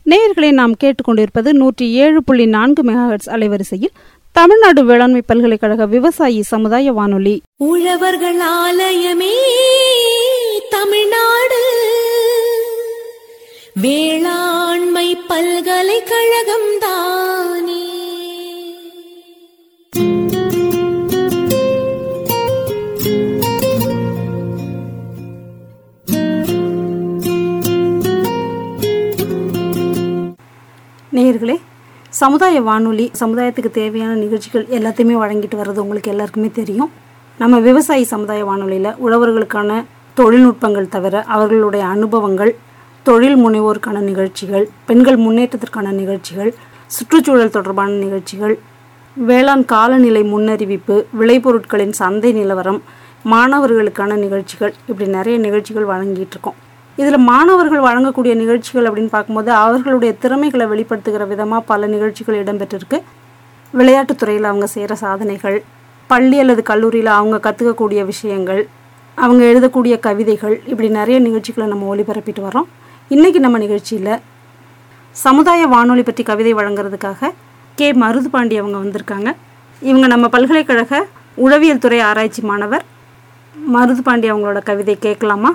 நேயர்களை நாம் கேட்டுக்கொண்டிருப்பது நூற்றி ஏழு புள்ளி நான்கு மெகாஹெட்ஸ் அலைவரிசையில் தமிழ்நாடு வேளாண்மை பல்கலைக்கழக விவசாயி சமுதாய வானொலி உழவர்கள் ஆலயமே தமிழ்நாடு வேளாண்மை பல்கலைக்கழகம் தானே நேயர்களே சமுதாய வானொலி சமுதாயத்துக்கு தேவையான நிகழ்ச்சிகள் எல்லாத்தையுமே வழங்கிட்டு வர்றது உங்களுக்கு எல்லாருக்குமே தெரியும் நம்ம விவசாயி சமுதாய வானொலியில் உழவர்களுக்கான தொழில்நுட்பங்கள் தவிர அவர்களுடைய அனுபவங்கள் தொழில் முனைவோருக்கான நிகழ்ச்சிகள் பெண்கள் முன்னேற்றத்திற்கான நிகழ்ச்சிகள் சுற்றுச்சூழல் தொடர்பான நிகழ்ச்சிகள் வேளாண் காலநிலை முன்னறிவிப்பு விளைபொருட்களின் சந்தை நிலவரம் மாணவர்களுக்கான நிகழ்ச்சிகள் இப்படி நிறைய நிகழ்ச்சிகள் வழங்கிட்டு இருக்கோம் இதில் மாணவர்கள் வழங்கக்கூடிய நிகழ்ச்சிகள் அப்படின்னு பார்க்கும்போது அவர்களுடைய திறமைகளை வெளிப்படுத்துகிற விதமாக பல நிகழ்ச்சிகள் இடம்பெற்றிருக்கு விளையாட்டுத்துறையில் அவங்க செய்கிற சாதனைகள் பள்ளி அல்லது கல்லூரியில் அவங்க கற்றுக்கக்கூடிய விஷயங்கள் அவங்க எழுதக்கூடிய கவிதைகள் இப்படி நிறைய நிகழ்ச்சிகளை நம்ம ஒளிபரப்பிட்டு வரோம் இன்றைக்கி நம்ம நிகழ்ச்சியில் சமுதாய வானொலி பற்றி கவிதை வழங்குறதுக்காக கே மருதுபாண்டி அவங்க வந்திருக்காங்க இவங்க நம்ம பல்கலைக்கழக உளவியல் துறை ஆராய்ச்சி மாணவர் மருதுபாண்டி அவங்களோட கவிதை கேட்கலாமா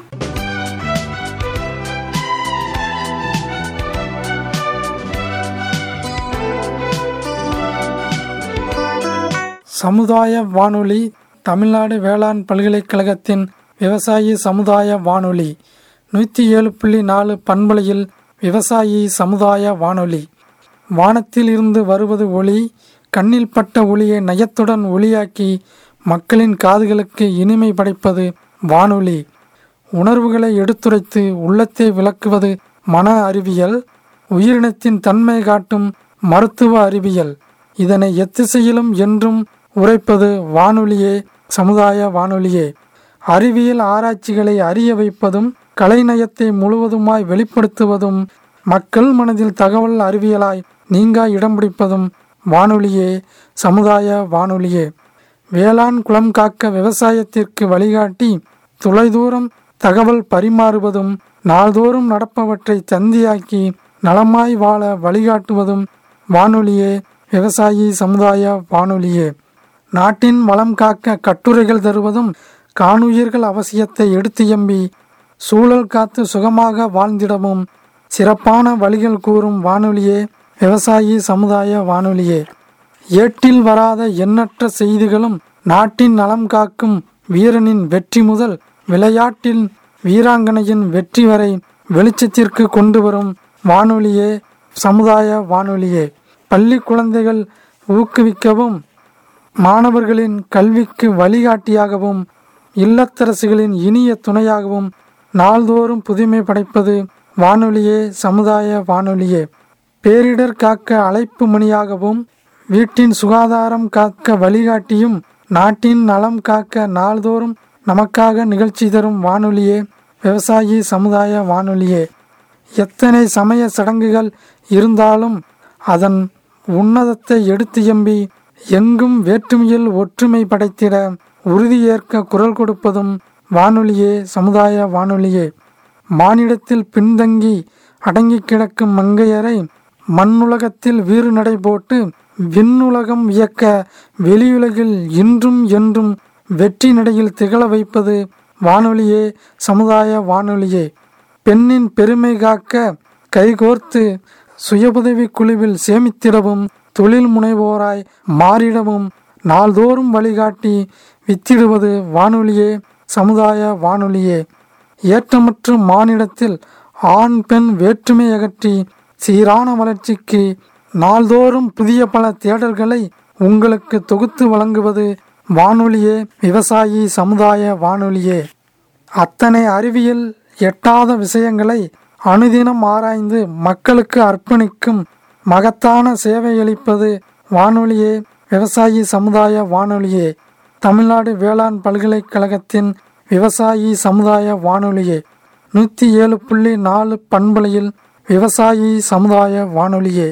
சமுதாய வானொலி தமிழ்நாடு வேளாண் பல்கலைக்கழகத்தின் விவசாயி சமுதாய வானொலி நூற்றி ஏழு புள்ளி நாலு பண்பலையில் விவசாயி சமுதாய வானொலி வானத்தில் இருந்து வருவது ஒளி கண்ணில் பட்ட ஒளியை நயத்துடன் ஒளியாக்கி மக்களின் காதுகளுக்கு இனிமை படைப்பது வானொலி உணர்வுகளை எடுத்துரைத்து உள்ளத்தை விளக்குவது மன அறிவியல் உயிரினத்தின் தன்மை காட்டும் மருத்துவ அறிவியல் இதனை எத்திசையிலும் என்றும் உரைப்பது வானொலியே சமுதாய வானொலியே அறிவியல் ஆராய்ச்சிகளை அறிய வைப்பதும் கலைநயத்தை முழுவதுமாய் வெளிப்படுத்துவதும் மக்கள் மனதில் தகவல் அறிவியலாய் நீங்கா இடம் பிடிப்பதும் வானொலியே சமுதாய வானொலியே வேளாண் குளம் காக்க விவசாயத்திற்கு வழிகாட்டி தொலைதூரம் தகவல் பரிமாறுவதும் நாள்தோறும் நடப்பவற்றை தந்தியாக்கி நலமாய் வாழ வழிகாட்டுவதும் வானொலியே விவசாயி சமுதாய வானொலியே நாட்டின் வளம் காக்க கட்டுரைகள் தருவதும் காணுயிர்கள் அவசியத்தை எடுத்து எம்பி சூழல் காத்து சுகமாக வாழ்ந்திடவும் சிறப்பான வழிகள் கூறும் வானொலியே விவசாயி சமுதாய வானொலியே ஏட்டில் வராத எண்ணற்ற செய்திகளும் நாட்டின் நலம் காக்கும் வீரனின் வெற்றி முதல் விளையாட்டில் வீராங்கனையின் வெற்றி வரை வெளிச்சத்திற்கு கொண்டு வரும் வானொலியே சமுதாய வானொலியே பள்ளி குழந்தைகள் ஊக்குவிக்கவும் மாணவர்களின் கல்விக்கு வழிகாட்டியாகவும் இல்லத்தரசிகளின் இனிய துணையாகவும் நாள்தோறும் புதுமை படைப்பது வானொலியே சமுதாய வானொலியே பேரிடர் காக்க அழைப்பு மணியாகவும் வீட்டின் சுகாதாரம் காக்க வழிகாட்டியும் நாட்டின் நலம் காக்க நாள்தோறும் நமக்காக நிகழ்ச்சி தரும் வானொலியே விவசாயி சமுதாய வானொலியே எத்தனை சமய சடங்குகள் இருந்தாலும் அதன் உன்னதத்தை எடுத்து எம்பி எங்கும் வேற்றுமையில் ஒற்றுமை படைத்திட உறுதியேற்க குரல் கொடுப்பதும் வானொலியே சமுதாய வானொலியே மானிடத்தில் பின்தங்கி அடங்கி கிடக்கும் மங்கையரை மண்ணுலகத்தில் வீறு நடை போட்டு விண்ணுலகம் வியக்க வெளியுலகில் இன்றும் என்றும் வெற்றி நடையில் திகழ வைப்பது வானொலியே சமுதாய வானொலியே பெண்ணின் பெருமை காக்க கைகோர்த்து சுயஉதவி குழுவில் சேமித்திடவும் தொழில் முனைவோராய் மாறிடவும் நாள்தோறும் வழிகாட்டி வித்திடுவது வானொலியே சமுதாய வானொலியே ஏற்றமற்ற மானிடத்தில் ஆண் பெண் வேற்றுமை அகற்றி சீரான வளர்ச்சிக்கு நாள்தோறும் புதிய பல தேடல்களை உங்களுக்கு தொகுத்து வழங்குவது வானொலியே விவசாயி சமுதாய வானொலியே அத்தனை அறிவியல் எட்டாத விஷயங்களை அனுதினம் ஆராய்ந்து மக்களுக்கு அர்ப்பணிக்கும் மகத்தான சேவையளிப்பது வானொலியே விவசாயி சமுதாய வானொலியே தமிழ்நாடு வேளாண் பல்கலைக்கழகத்தின் விவசாயி சமுதாய வானொலியே நூற்றி ஏழு புள்ளி நாலு பண்பலையில் விவசாயி சமுதாய வானொலியே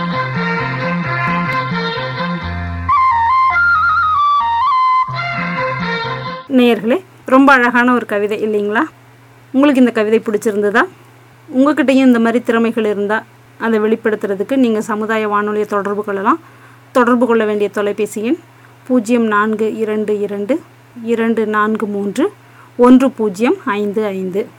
நேயர்களே ரொம்ப அழகான ஒரு கவிதை இல்லைங்களா உங்களுக்கு இந்த கவிதை பிடிச்சிருந்ததா உங்ககிட்டயும் இந்த மாதிரி திறமைகள் இருந்தால் அதை வெளிப்படுத்துறதுக்கு நீங்கள் சமுதாய வானொலியை தொடர்பு கொள்ளலாம் தொடர்பு கொள்ள வேண்டிய தொலைபேசி எண் பூஜ்ஜியம் நான்கு இரண்டு இரண்டு இரண்டு நான்கு மூன்று ஒன்று பூஜ்ஜியம் ஐந்து ஐந்து